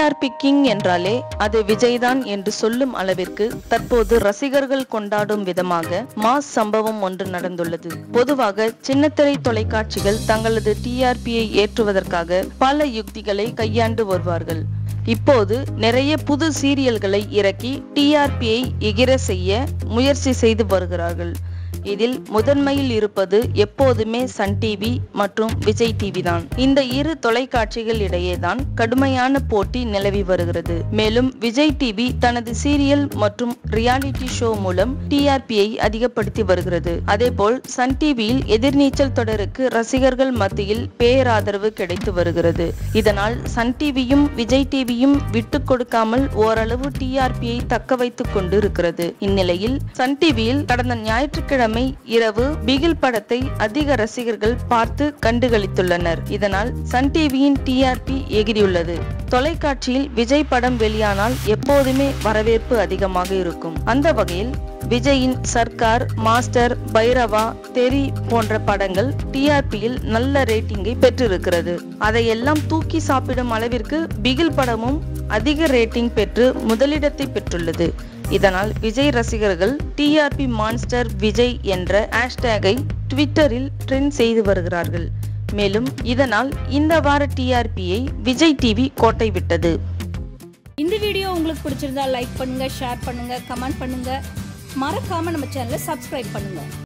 TRP king என்றாலே அது விஜய்தான் என்று சொல்லும் அளவிற்கு தற்போது ரசிகர்கள் கொண்டாடும் விதமாக மாஸ் சம்பவம் ஒன்று நடந்துள்ளது பொதுவாக சின்னத்திரை தொலைக்காட்சிகள் தங்களது டிஆர்பியை ஏற்றுவதற்காக பல யுக்திகளை கையாண்டு வருவார்கள் இப்போது நிறைய புது சீரியல்களை இறக்கி டிஆர்பியை எகிர செய்ய முயற்சி செய்து வருகிறார்கள் இதில் முதன்மையில் இருப்பது எப்போதுமே சன் டிவி மற்றும் விஜய் டிவி தான் இந்த இரு தொலைக்காட்சிகள் இடையே தான் கடுமையான போட்டி நிலவி வருகிறது மேலும் விஜய் டிவி தனது சீரியல் மற்றும் ரியாலிட்டி ஷோ மூலம் டிஆர்பியை அதிகப்படுத்தி வருகிறது அதேபோல் சன் டிவியில் எதிர்நீச்சல் தொடருக்கு ரசிகர்கள் மத்தியில் பேராதரவு கிடைத்து வருகிறது இதனால் சன் டிவியும் விஜய் டிவியும் விட்டு கொடுக்காமல் ஓரளவு டிஆர்பியை தக்க வைத்துக் கொண்டு இருக்கிறது இந்நிலையில் சன் டிவியில் கடந்த ஞாயிற்றுக்கிழமை இரவு பிகில் படத்தை அதிக ரசிகர்கள் பார்த்து கண்டுகளித்துள்ளனர் இதனால் சன் டிவியின் டிஆர்பி எகிரியுள்ளது தொலைக்காட்சியில் விஜய் படம் வெளியானால் எப்போதுமே வரவேற்பு அதிகமாக இருக்கும் அந்த வகையில் விஜயின் சர்க்கார் மாஸ்டர் பைரவா தெரி போன்ற படங்கள் டிஆர்பியில் நல்ல ரேட்டிங்கை பெற்றிருக்கிறது அதையெல்லாம் தூக்கி சாப்பிடும் அளவிற்கு பிகில் படமும் அதிக ரேட்டிங் பெற்று முதலிடத்தை பெற்றுள்ளது இதனால் விஜய் ரசிகர்கள் டிஆர்பி மான்ஸ்டர் விஜய் என்ற ஹேஷ்டேகை ட்விட்டரில் ட்ரெண்ட் செய்து வருகிறார்கள் மேலும் இதனால் இந்த வார டிஆர்பியை விஜய் டிவி கோட்டை விட்டது இந்த வீடியோ உங்களுக்கு பிடிச்சிருந்தா லைக் பண்ணுங்க ஷேர் பண்ணுங்க கமெண்ட் பண்ணுங்க மறக்காம நம்ம சேனலை சப்ஸ்கிரைப் பண்ணுங்க